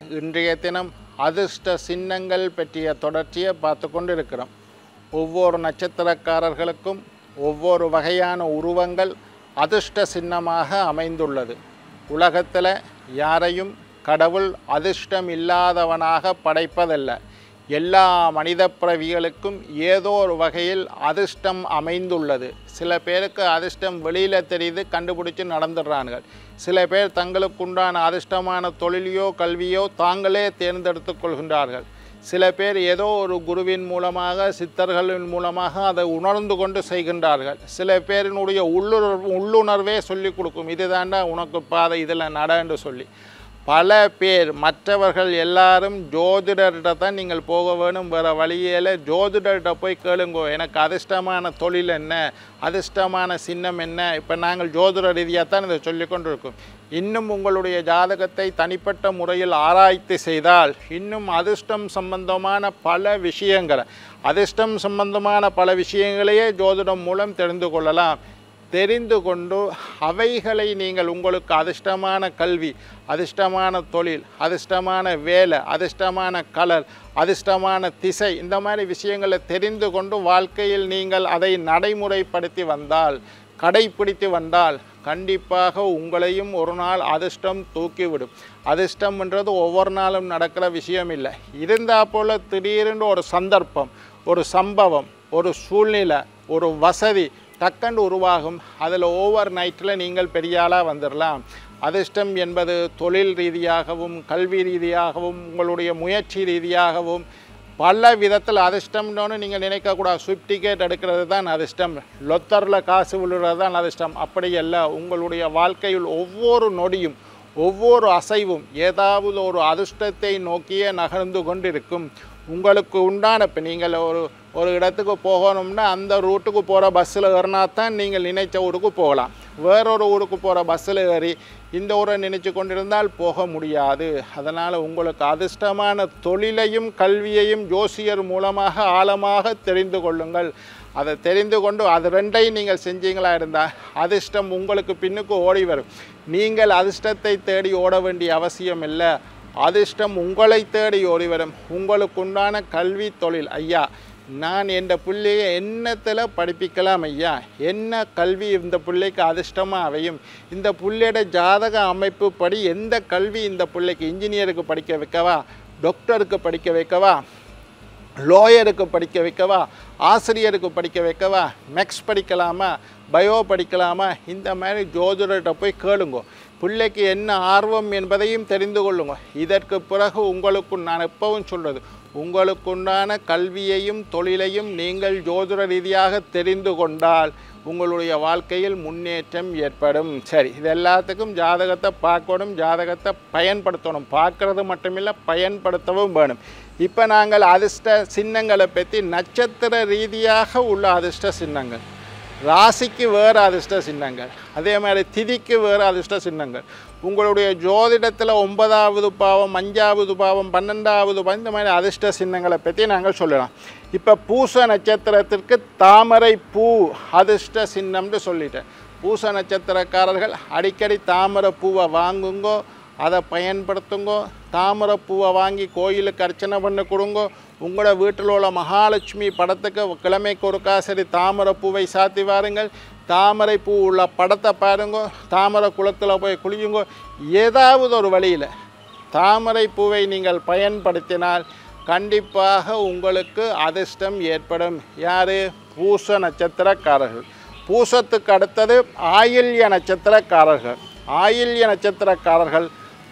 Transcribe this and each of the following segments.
இன்றைய தினம் அதிர்ஷ்ட சின்னங்கள் பற்றிய தொடர்ச்சியை பார்த்து கொண்டு இருக்கிறோம் ஒவ்வொரு நட்சத்திரக்காரர்களுக்கும் ஒவ்வொரு வகையான உருவங்கள் அதிர்ஷ்ட சின்னமாக அமைந்துள்ளது உலகத்தில் யாரையும் கடவுள் அதிர்ஷ்டம் இல்லாதவனாக படைப்பதல்ல எல்லா மனித பிறவிகளுக்கும் ஏதோ ஒரு வகையில் அதிர்ஷ்டம் அமைந்துள்ளது சில பேருக்கு அதிர்ஷ்டம் வெளியில் தெரியுது கண்டுபிடிச்சு நடந்துடுறாங்க சில பேர் தங்களுக்குண்டான அதிர்ஷ்டமான தொழிலையோ கல்வியோ தாங்களே தேர்ந்தெடுத்து கொள்கின்றார்கள் சில பேர் ஏதோ ஒரு குருவின் மூலமாக சித்தர்களின் மூலமாக அதை உணர்ந்து கொண்டு செய்கின்றார்கள் சில பேரினுடைய உள்ளுணர்வு உள்ளுணர்வே சொல்லி கொடுக்கும் இதுதாண்டா உனக்கு பாதை இதில் நட என்று சொல்லி பல பேர் மற்றவர்கள் எல்லாரும் ஜோதிடர்கிட்ட தான் நீங்கள் போக வேணும் வேறு வழியில் ஜோதிடர்கிட்ட போய் கேளுங்கோ எனக்கு அதிர்ஷ்டமான தொழில் என்ன அதிர்ஷ்டமான சின்னம் என்ன இப்போ நாங்கள் ஜோதிட ரீதியாக தான் இதை சொல்லி கொண்டு இருக்கோம் இன்னும் உங்களுடைய ஜாதகத்தை தனிப்பட்ட முறையில் ஆராய்ச்சி செய்தால் இன்னும் அதிர்ஷ்டம் சம்பந்தமான பல விஷயங்களை அதிர்ஷ்டம் சம்பந்தமான பல விஷயங்களையே ஜோதிடம் மூலம் தெரிந்து கொள்ளலாம் தெரிந்து கொண்டு அவைகளை நீங்கள் உங்களுக்கு அதிர்ஷ்டமான கல்வி அதிர்ஷ்டமான தொழில் அதிர்ஷ்டமான வேலை அதிர்ஷ்டமான கலர் அதிர்ஷ்டமான திசை இந்த மாதிரி விஷயங்களை தெரிந்து கொண்டு வாழ்க்கையில் நீங்கள் அதை நடைமுறைப்படுத்தி வந்தால் கடைப்பிடித்து வந்தால் கண்டிப்பாக உங்களையும் ஒரு நாள் அதிர்ஷ்டம் தூக்கிவிடும் அதிர்ஷ்டம்ன்றது ஒவ்வொரு நாளும் நடக்கிற விஷயம் இல்லை இருந்தா போல் திடீர்னு ஒரு சந்தர்ப்பம் ஒரு சம்பவம் ஒரு சூழ்நிலை ஒரு வசதி டக்குன்னு உருவாகும் அதில் ஓவர் நைட்டில் நீங்கள் பெரிய ஆளாக வந்துடலாம் அதிர்ஷ்டம் என்பது தொழில் ரீதியாகவும் கல்வி ரீதியாகவும் உங்களுடைய முயற்சி ரீதியாகவும் பல விதத்தில் அதிர்ஷ்டம்னு நீங்கள் நினைக்கக்கூடாது ஸ்விஃப்ட் டிக்கெட் எடுக்கிறது தான் அதிர்ஷ்டம் லொத்தரில் காசு விழுறது தான் அதிர்ஷ்டம் அப்படி அல்ல உங்களுடைய வாழ்க்கையில் ஒவ்வொரு நொடியும் ஒவ்வொரு அசைவும் ஏதாவது ஒரு அதிர்ஷ்டத்தை நோக்கியே நகர்ந்து கொண்டிருக்கும் உங்களுக்கு உண்டான இப்போ நீங்கள் ஒரு ஒரு இடத்துக்கு போகணும்னா அந்த ரூட்டுக்கு போகிற பஸ்ஸில் ஏறினா தான் நீங்கள் நினைச்ச ஊருக்கு போகலாம் வேறொரு ஊருக்கு போகிற பஸ்ஸில் ஏறி இந்த ஊரை நினைச்சு கொண்டிருந்தால் போக முடியாது அதனால் உங்களுக்கு அதிர்ஷ்டமான தொழிலையும் கல்வியையும் ஜோசியர் மூலமாக ஆழமாக தெரிந்து கொள்ளுங்கள் அதை தெரிந்து கொண்டு அது ரெண்டையும் நீங்கள் செஞ்சீங்களா இருந்தால் அதிர்ஷ்டம் உங்களுக்கு பின்னுக்கு ஓடி வரும் நீங்கள் அதிர்ஷ்டத்தை தேடி ஓட வேண்டிய அவசியம் இல்லை அதிர்ஷ்டம் உங்களை தேடி ஓடி வரும் உங்களுக்குண்டான கல்வி தொழில் ஐயா நான் என் பிள்ளையை என்னத்தில் படிப்பிக்கலாம் ஐயா என்ன கல்வி இந்த பிள்ளைக்கு அதிர்ஷ்டமாக அமையும் இந்த பிள்ளையோட ஜாதக அமைப்பு படி எந்த கல்வி இந்த பிள்ளைக்கு இன்ஜினியருக்கு படிக்க வைக்கவா டாக்டருக்கு படிக்க வைக்கவா லோயருக்கு படிக்க வைக்கவா ஆசிரியருக்கு படிக்க வைக்கவா மேக்ஸ் படிக்கலாமா பயோ படிக்கலாமா இந்த மாதிரி ஜோதிடர்கிட்ட போய் கேளுங்க பிள்ளைக்கு என்ன ஆர்வம் என்பதையும் தெரிந்து கொள்ளுங்க இதற்கு பிறகு உங்களுக்கு நான் எப்பவும் சொல்கிறது உங்களுக்குண்டான கல்வியையும் தொழிலையும் நீங்கள் ஜோதிட ரீதியாக தெரிந்து கொண்டால் உங்களுடைய வாழ்க்கையில் முன்னேற்றம் ஏற்படும் சரி இது எல்லாத்துக்கும் ஜாதகத்தை பார்க்கணும் ஜாதகத்தை பயன்படுத்தணும் பார்க்கறது மட்டுமில்லை பயன்படுத்தவும் வேணும் இப்போ நாங்கள் அதிர்ஷ்ட சின்னங்களை பற்றி நட்சத்திர ரீதியாக உள்ள அதிர்ஷ்ட சின்னங்கள் ராசிக்கு வேறு அதிர்ஷ்ட சின்னங்கள் அதே மாதிரி திதிக்கு வேறு அதிர்ஷ்ட சின்னங்கள் உங்களுடைய ஜோதிடத்தில் ஒன்பதாவது பாவம் அஞ்சாவது பாவம் பன்னெண்டாவது பாவம் இந்த மாதிரி அதிர்ஷ்ட சின்னங்களை பற்றி நாங்கள் சொல்லலாம் இப்போ பூச நட்சத்திரத்திற்கு தாமரை பூ அதிர்ஷ்ட சின்னம்னு சொல்லிட்டேன் பூச நட்சத்திரக்காரர்கள் அடிக்கடி தாமரை பூவை வாங்குங்கோ அதை பயன்படுத்துங்கோ தாமரை பூவை வாங்கி கோயிலுக்கு அர்ச்சனை பண்ணி கொடுங்கோ உங்களோட வீட்டில் உள்ள மகாலட்சுமி படத்துக்கு கிழமைக்கு ஒருக்கா சரி தாமரை பூவை சாத்தி வாருங்கள் தாமரை பூ உள்ள படத்தை பாருங்க தாமரை குளத்தில் போய் குளியுங்கோ ஏதாவது ஒரு வழியில் தாமரை பூவை நீங்கள் பயன்படுத்தினால் கண்டிப்பாக உங்களுக்கு அதிர்ஷ்டம் ஏற்படும் யார் பூச நட்சத்திரக்காரர்கள் பூசத்துக்கு அடுத்தது ஆயில்ய நட்சத்திரக்காரர்கள் ஆயில்ய நட்சத்திரக்காரர்கள்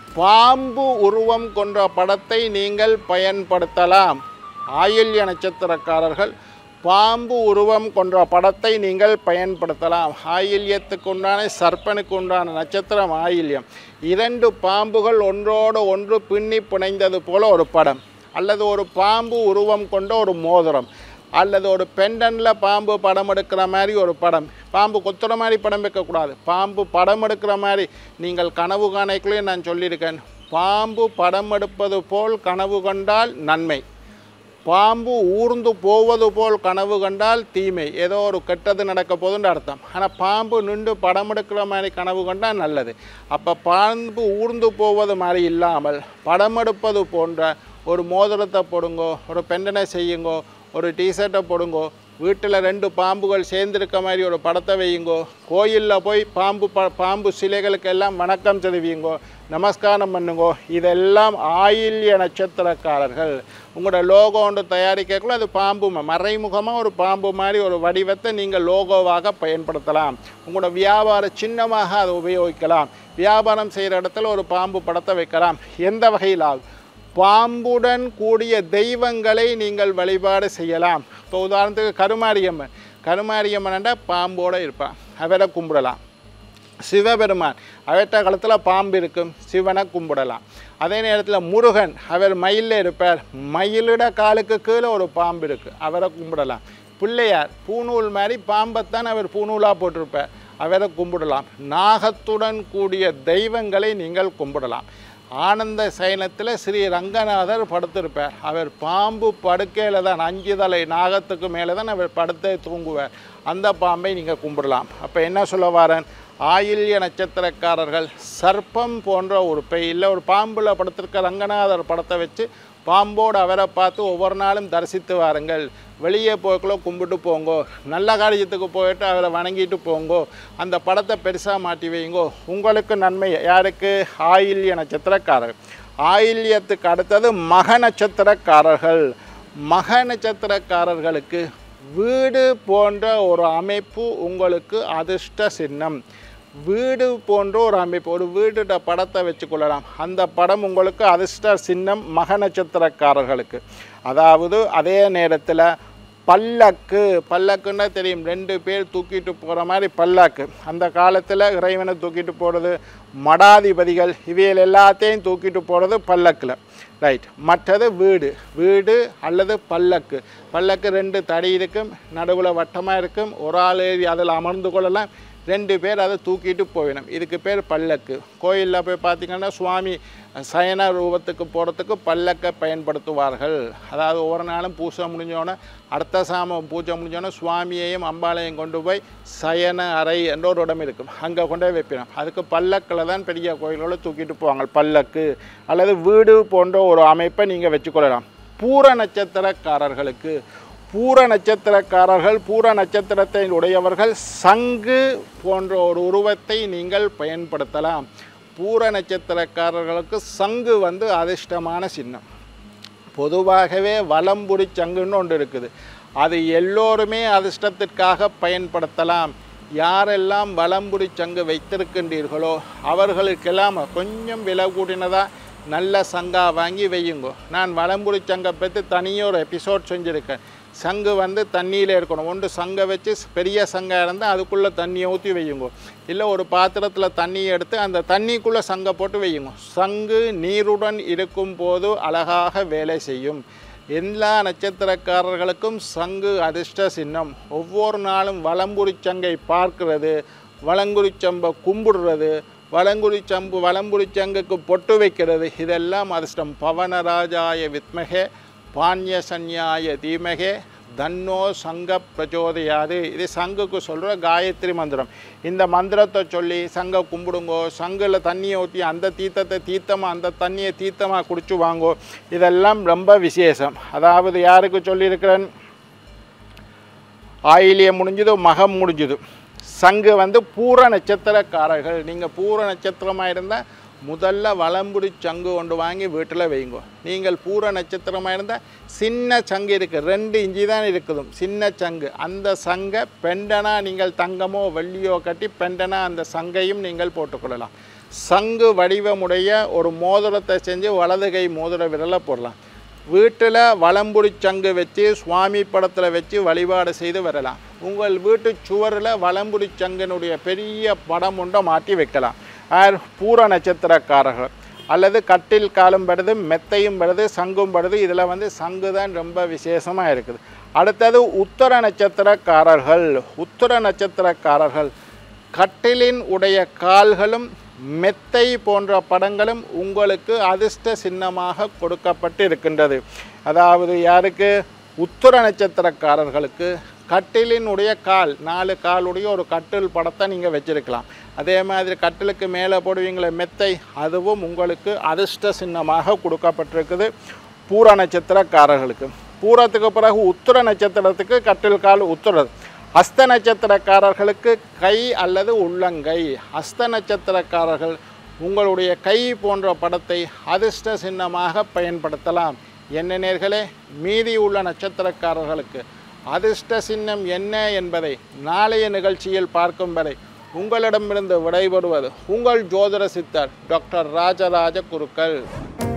பாம்பு உருவம் கொண்ட படத்தை நீங்கள் பயன்படுத்தலாம் ஆயில்ய நட்சத்திரக்காரர்கள் பாம்பு உருவம் கொண்ட படத்தை நீங்கள் பயன்படுத்தலாம் ஆயில்யத்துக்கு உண்டான சர்ப்பனுக்கு உண்டான நட்சத்திரம் ஆயில்யம் இரண்டு பாம்புகள் ஒன்றோடு ஒன்று பின்னி பிணைந்தது போல ஒரு படம் அல்லது ஒரு பாம்பு உருவம் கொண்ட ஒரு மோதிரம் அல்லது ஒரு பெண்டனில் பாம்பு படம் எடுக்கிற மாதிரி ஒரு படம் பாம்பு கொத்துற மாதிரி படம் வைக்கக்கூடாது பாம்பு படம் எடுக்கிற மாதிரி நீங்கள் கனவு காணைக்குள்ளேயே நான் சொல்லியிருக்கேன் பாம்பு படம் எடுப்பது போல் கனவு கண்டால் நன்மை பாம்பு ஊர்ந்து போவது போல் கனவு கண்டால் தீமை ஏதோ ஒரு கெட்டது நடக்க போகுதுன்னு அர்த்தம் ஆனால் பாம்பு நின்று படம் எடுக்கிற மாதிரி கனவு கண்டால் நல்லது அப்போ பாம்பு ஊர்ந்து போவது மாதிரி இல்லாமல் படம் எடுப்பது போன்ற ஒரு மோதிரத்தை போடுங்கோ ஒரு பெண்டனை செய்யுங்கோ ஒரு டிஷர்ட்டை போடுங்கோ வீட்டில் ரெண்டு பாம்புகள் சேர்ந்திருக்க மாதிரி ஒரு படத்தை வையுங்கோ கோயிலில் போய் பாம்பு ப பாம்பு சிலைகளுக்கு எல்லாம் வணக்கம் தெரிவிங்கோ நமஸ்காரம் பண்ணுங்கோ இதெல்லாம் ஆயில்ய நட்சத்திரக்காரர்கள் உங்களோட லோகோ ஒன்று தயாரிக்கக்குள்ள அது பாம்பு ம- மறைமுகமாக ஒரு பாம்பு மாதிரி ஒரு வடிவத்தை நீங்கள் லோகோவாக பயன்படுத்தலாம் உங்களோட வியாபார சின்னமாக அதை உபயோகிக்கலாம் வியாபாரம் செய்கிற இடத்துல ஒரு பாம்பு படத்தை வைக்கலாம் எந்த வகையில் ஆகும் பாம்புடன் கூடிய தெய்வங்களை நீங்கள் வழிபாடு செய்யலாம் இப்போ உதாரணத்துக்கு கருமாரியம்மன் கருமாரியம்மன்டா பாம்போடு இருப்பான் அவரை கும்பிடலாம் சிவபெருமான் அவற்ற காலத்தில் பாம்பு இருக்கும் சிவனை கும்பிடலாம் அதே நேரத்தில் முருகன் அவர் மயிலில் இருப்பார் மயிலிட காலுக்கு கீழே ஒரு பாம்பு இருக்குது அவரை கும்பிடலாம் பிள்ளையார் பூநூல் மாதிரி பாம்பைத்தான் அவர் பூநூலாக போட்டிருப்பார் அவரை கும்பிடலாம் நாகத்துடன் கூடிய தெய்வங்களை நீங்கள் கும்பிடலாம் ஆனந்த சயனத்தில் ஸ்ரீ ரங்கநாதர் படுத்திருப்பார் அவர் பாம்பு படுக்கையில் தான் அஞ்சு தலை நாகத்துக்கு மேலே தான் அவர் படுத்தே தூங்குவார் அந்த பாம்பை நீங்கள் கும்பிடலாம் அப்போ என்ன சொல்ல வாரேன் ஆயில்ய நட்சத்திரக்காரர்கள் சர்ப்பம் போன்ற ஒரு பை இல்லை ஒரு பாம்பில் படுத்திருக்க ரங்கநாதர் படத்தை வச்சு பாம்போடு அவரை பார்த்து ஒவ்வொரு நாளும் தரிசித்து வாருங்கள் வெளியே போய்க்குள்ள கும்பிட்டு போங்கோ நல்ல காரியத்துக்கு போயிட்டு அவரை வணங்கிட்டு போங்கோ அந்த படத்தை பெருசாக மாட்டி வைங்கோ உங்களுக்கு நன்மை யாருக்கு ஆயில்ய நட்சத்திரக்காரர்கள் ஆயில்யத்துக்கு அடுத்தது மக நட்சத்திரக்காரர்கள் மக நட்சத்திரக்காரர்களுக்கு வீடு போன்ற ஒரு அமைப்பு உங்களுக்கு அதிர்ஷ்ட சின்னம் வீடு போன்ற ஒரு அமைப்பு ஒரு வீடுட படத்தை வச்சுக்கொள்ளலாம் அந்த படம் உங்களுக்கு அதிர்ஷ்ட சின்னம் மக நட்சத்திரக்காரர்களுக்கு அதாவது அதே நேரத்தில் பல்லக்கு பல்லக்குன்னா தெரியும் ரெண்டு பேர் தூக்கிட்டு போகிற மாதிரி பல்லாக்கு அந்த காலத்தில் இறைவனை தூக்கிட்டு போகிறது மடாதிபதிகள் இவைகள் எல்லாத்தையும் தூக்கிட்டு போகிறது பல்லக்கில் ரைட் மற்றது வீடு வீடு அல்லது பல்லக்கு பல்லக்கு ரெண்டு தடி இருக்கும் நடுவில் வட்டமாக இருக்கும் ஒரு ஆள் ஏறி அதில் அமர்ந்து கொள்ளலாம் ரெண்டு பேர் அதை தூக்கிட்டு போயிடும் இதுக்கு பேர் பல்லக்கு கோயிலில் போய் பார்த்தீங்கன்னா சுவாமி சயன ரூபத்துக்கு போகிறதுக்கு பல்லக்கை பயன்படுத்துவார்கள் அதாவது ஒவ்வொரு நாளும் பூஜை முடிஞ்சோடனே அடுத்த சாமம் பூஜை முடிஞ்சோடனே சுவாமியையும் அம்பாளையும் கொண்டு போய் சயன அறை என்ற ஒரு இடம் இருக்கும் அங்கே கொண்டு போய் வைப்பினோம் அதுக்கு பல்லக்கில் தான் பெரிய கோயில்களை தூக்கிட்டு போவாங்க பல்லக்கு அல்லது வீடு போன்ற ஒரு அமைப்பை நீங்கள் வச்சுக்கொள்ளலாம் பூர நட்சத்திரக்காரர்களுக்கு பூர நட்சத்திரக்காரர்கள் பூர நட்சத்திரத்தை உடையவர்கள் சங்கு போன்ற ஒரு உருவத்தை நீங்கள் பயன்படுத்தலாம் பூர நட்சத்திரக்காரர்களுக்கு சங்கு வந்து அதிர்ஷ்டமான சின்னம் பொதுவாகவே வலம்புரி சங்குன்னு ஒன்று இருக்குது அது எல்லோருமே அதிர்ஷ்டத்திற்காக பயன்படுத்தலாம் யாரெல்லாம் வலம்புரி சங்கு வைத்திருக்கின்றீர்களோ அவர்களுக்கெல்லாம் கொஞ்சம் விலை கூடினதாக நல்ல சங்கா வாங்கி வையுங்கோ நான் வலம்புரி சங்கை பற்றி தனியே ஒரு எபிசோட் செஞ்சுருக்கேன் சங்கு வந்து தண்ணியில் இருக்கணும் ஒன்று சங்கை வச்சு பெரிய சங்காக இருந்தால் அதுக்குள்ளே தண்ணியை ஊற்றி வையுங்கோ இல்லை ஒரு பாத்திரத்தில் தண்ணியை எடுத்து அந்த தண்ணிக்குள்ளே சங்கை போட்டு வையுங்க சங்கு நீருடன் இருக்கும் போது அழகாக வேலை செய்யும் எல்லா நட்சத்திரக்காரர்களுக்கும் சங்கு அதிர்ஷ்ட சின்னம் ஒவ்வொரு நாளும் வலம்புரி சங்கை பார்க்கிறது வலங்குறி சம்பை கும்பிடுறது வலங்குறி சம்பு வலம்புரி சங்குக்கு பொட்டு வைக்கிறது இதெல்லாம் அதிர்ஷ்டம் பவனராஜாய வித்மகே பாண்யசன்யாய தீமகே தன்னோ சங்க பிரச்சோதயாது இது சங்குக்கு சொல்கிற காயத்ரி மந்திரம் இந்த மந்திரத்தை சொல்லி சங்க கும்பிடுங்கோ சங்கில் தண்ணியை ஊற்றி அந்த தீர்த்தத்தை தீர்த்தமாக அந்த தண்ணியை தீர்த்தமாக குடிச்சு வாங்கோ இதெல்லாம் ரொம்ப விசேஷம் அதாவது யாருக்கு சொல்லியிருக்கிறேன் ஆயிலியம் முடிஞ்சது மகம் முடிஞ்சது சங்கு வந்து பூர நட்சத்திரக்காரர்கள் நீங்கள் பூர நட்சத்திரமாக இருந்தால் முதல்ல வலம்புரி சங்கு கொண்டு வாங்கி வீட்டில் வைங்கோ நீங்கள் பூர நட்சத்திரமாக இருந்தால் சின்ன சங்கு இருக்குது ரெண்டு இஞ்சி தான் இருக்குது சின்ன சங்கு அந்த சங்கை பெண்டனா நீங்கள் தங்கமோ வெள்ளியோ கட்டி பெண்டனா அந்த சங்கையும் நீங்கள் போட்டுக்கொள்ளலாம் சங்கு வடிவமுடைய ஒரு மோதிரத்தை செஞ்சு வலது கை மோதிர விரலை போடலாம் வீட்டில் வலம்புரி சங்கு வச்சு சுவாமி படத்தில் வச்சு வழிபாடு செய்து வரலாம் உங்கள் வீட்டு சுவரில் வலம்புரி சங்கனுடைய பெரிய படம் ஒன்றை மாட்டி வைக்கலாம் ஆர் பூர நட்சத்திரக்காரர்கள் அல்லது கட்டில் காலும் படுது மெத்தையும் படுது சங்கும் படுது இதில் வந்து சங்கு தான் ரொம்ப விசேஷமாக இருக்குது அடுத்தது உத்தர நட்சத்திரக்காரர்கள் உத்தர நட்சத்திரக்காரர்கள் கட்டிலின் உடைய கால்களும் மெத்தை போன்ற படங்களும் உங்களுக்கு அதிர்ஷ்ட சின்னமாக கொடுக்கப்பட்டு இருக்கின்றது அதாவது யாருக்கு உத்தர நட்சத்திரக்காரர்களுக்கு கட்டிலினுடைய கால் நாலு காலுடைய ஒரு கட்டில் படத்தை நீங்கள் வச்சிருக்கலாம் அதே மாதிரி கட்டிலுக்கு மேலே போடுவீங்களே மெத்தை அதுவும் உங்களுக்கு அதிர்ஷ்ட சின்னமாக கொடுக்கப்பட்டிருக்குது பூர நட்சத்திரக்காரர்களுக்கு பூரத்துக்கு பிறகு உத்திர நட்சத்திரத்துக்கு கட்டில் கால் உத்துறது அஸ்த நட்சத்திரக்காரர்களுக்கு கை அல்லது உள்ளங்கை அஸ்த நட்சத்திரக்காரர்கள் உங்களுடைய கை போன்ற படத்தை அதிர்ஷ்ட சின்னமாக பயன்படுத்தலாம் என்ன நேர்களே மீதி உள்ள நட்சத்திரக்காரர்களுக்கு அதிர்ஷ்ட சின்னம் என்ன என்பதை நாளைய நிகழ்ச்சியில் பார்க்கும் வரை உங்களிடமிருந்து விடைபெறுவது உங்கள் ஜோதிட சித்தர் டாக்டர் ராஜராஜ குருக்கள்